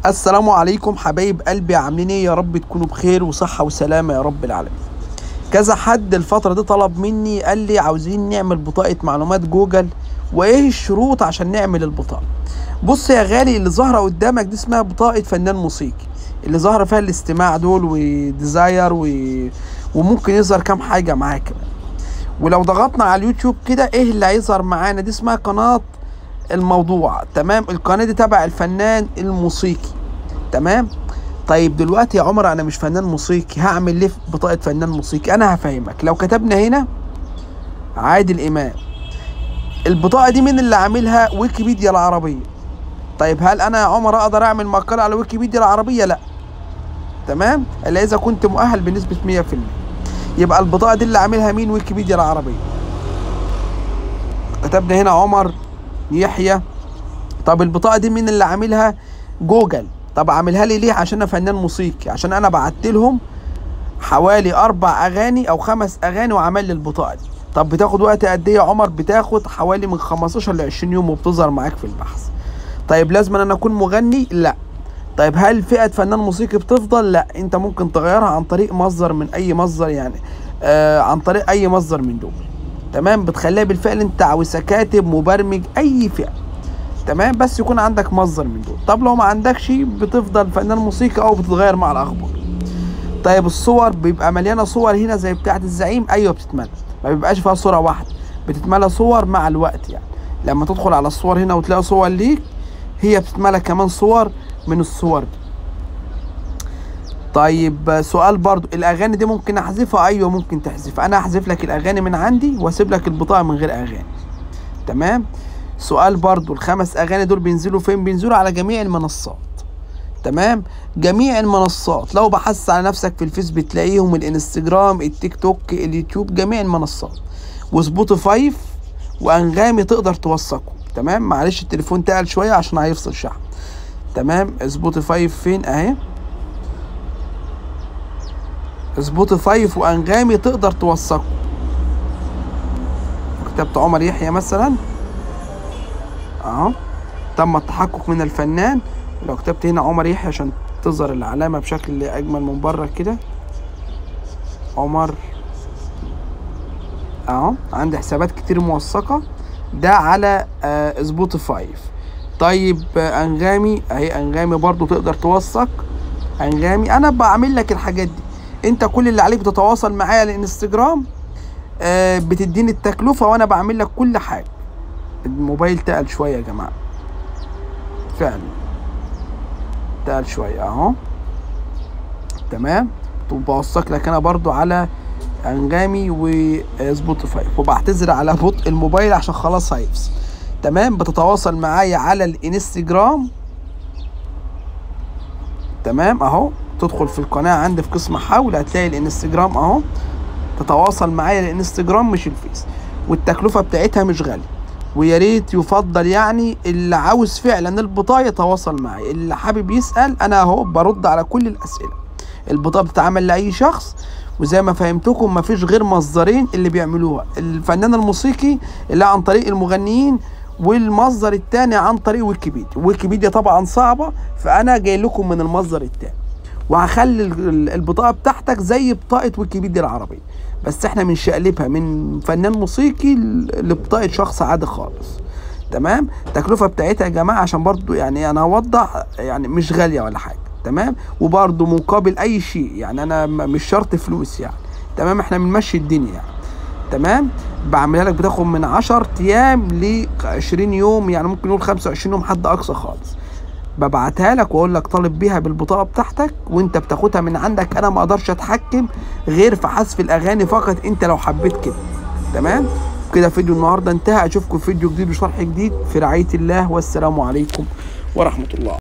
السلام عليكم حبايب قلبي عاملين ايه يا رب تكونوا بخير وصحة وسلامة يا رب العالمين كذا حد الفترة دي طلب مني قال لي عاوزين نعمل بطاقة معلومات جوجل وايه الشروط عشان نعمل البطاقة بص يا غالي اللي ظاهرة قدامك دي اسمها بطاقة فنان موسيقي اللي ظاهرة فيها الاستماع دول وديزاير و... وممكن يظهر كام حاجة معاك كمان ولو ضغطنا على اليوتيوب كده ايه اللي هيظهر معانا دي اسمها قناة الموضوع تمام القناة دي تبع الفنان الموسيقي تمام طيب دلوقتي يا عمر انا مش فنان موسيقي هعمل ليه بطاقة فنان موسيقي انا هفهمك لو كتبنا هنا عادل امام البطاقة دي مين اللي عاملها ويكيبيديا العربية طيب هل انا يا عمر اقدر اعمل مقالة على ويكيبيديا العربية لا تمام الا اذا كنت مؤهل بنسبة 100% يبقى البطاقة دي اللي عاملها مين ويكيبيديا العربية كتبنا هنا عمر يحيى طب البطاقة دي مين اللي عاملها جوجل طب عاملها لي ليه عشان انا فنان موسيقي عشان انا بعت لهم حوالي اربع اغاني او خمس اغاني وعمل لي البطاقة دي طب بتاخد وقت قد ايه يا عمر بتاخد حوالي من 15 ل 20 يوم وبتظهر معاك في البحث طيب لازم انا اكون مغني لا طيب هل فئة فنان موسيقي بتفضل لا انت ممكن تغيرها عن طريق مصدر من اي مصدر يعني آه عن طريق اي مصدر من دول تمام بتخليها بالفعل انت عاوزها كاتب مبرمج اي فئة تمام بس يكون عندك مصدر من دول طب لو ما عندكش بتفضل فنان موسيقي او بتتغير مع الاخبار طيب الصور بيبقى مليانه صور هنا زي بتاعه الزعيم ايوه بتتملى ما بيبقاش فيها صوره واحده بتتملى صور مع الوقت يعني لما تدخل على الصور هنا وتلاقي صور ليك هي بتتملى كمان صور من الصور دي طيب سؤال برضو الاغاني دي ممكن احذفها ايوه ممكن تحذف انا احذف لك الاغاني من عندي واسيب لك البطاقه من غير اغاني تمام سؤال برضو الخمس اغاني دول بينزلوا فين بينزلوا على جميع المنصات تمام جميع المنصات لو بحثت على نفسك في الفيس بتلاقيهم الانستجرام التيك توك اليوتيوب جميع المنصات وسبوتيفاي وانغامي تقدر توثقهم تمام معلش التليفون تقل شويه عشان هيفصل شحن تمام سبوتيفاي فين اهي سبوتيفاي وانغامي تقدر توثقهم كتبت عمر يحيى مثلا اهو تم التحقق من الفنان لو كتبت هنا عمر يحيى عشان تظهر العلامة بشكل أجمل من بره كده عمر اهو عندي حسابات كتير موثقة ده على آه سبوتيفاي طيب آه انغامي اهي انغامي برضو تقدر توثق انغامي انا بعمل لك الحاجات دي انت كل اللي عليك بتتواصل معايا على الانستجرام آه بتديني التكلفة وانا بعمل لك كل حاجة الموبايل تقل شويه يا جماعه فعلا تقل شويه اهو تمام بوثق لك انا برضو على انغامي وسبوتيفاي وبعتذر على بطء الموبايل عشان خلاص هيفصل تمام بتتواصل معايا على الانستجرام تمام اهو تدخل في القناه عندي في قسم حول هتلاقي الانستجرام اهو تتواصل معايا الانستجرام مش الفيس والتكلفه بتاعتها مش غاليه ويا ريت يفضل يعني اللي عاوز فعلا البطاقه يتواصل معي اللي حابب يسال انا اهو برد على كل الاسئله البطاقه بتتعمل لاي شخص وزي ما فهمتكم مفيش غير مصدرين اللي بيعملوها الفنان الموسيقي اللي عن طريق المغنيين والمصدر التاني عن طريق ويكيبيديا ويكيبيديا طبعا صعبه فانا جاي لكم من المصدر التاني وهخلي البطاقه بتاعتك زي بطاقه ويكيبيديا العربيه بس احنا بنشقلبها من فنان موسيقي لبطاقه شخص عادي خالص تمام التكلفه بتاعتها يا جماعه عشان برضو يعني انا اوضح يعني مش غاليه ولا حاجه تمام وبرضو مقابل اي شيء يعني انا مش شرط فلوس يعني تمام احنا بنمشي الدنيا يعني تمام بعملها لك بتاخد من 10 ايام ل 20 يوم يعني ممكن نقول 25 يوم حد اقصى خالص ببعتها لك واقول لك طالب بيها بالبطاقه بتاعتك وانت بتاخدها من عندك انا ما اقدرش اتحكم غير في حذف الاغاني فقط انت لو حبيت كده تمام كده فيديو النهارده انتهى اشوفكم في فيديو جديد وشرح جديد في رعايه الله والسلام عليكم ورحمه الله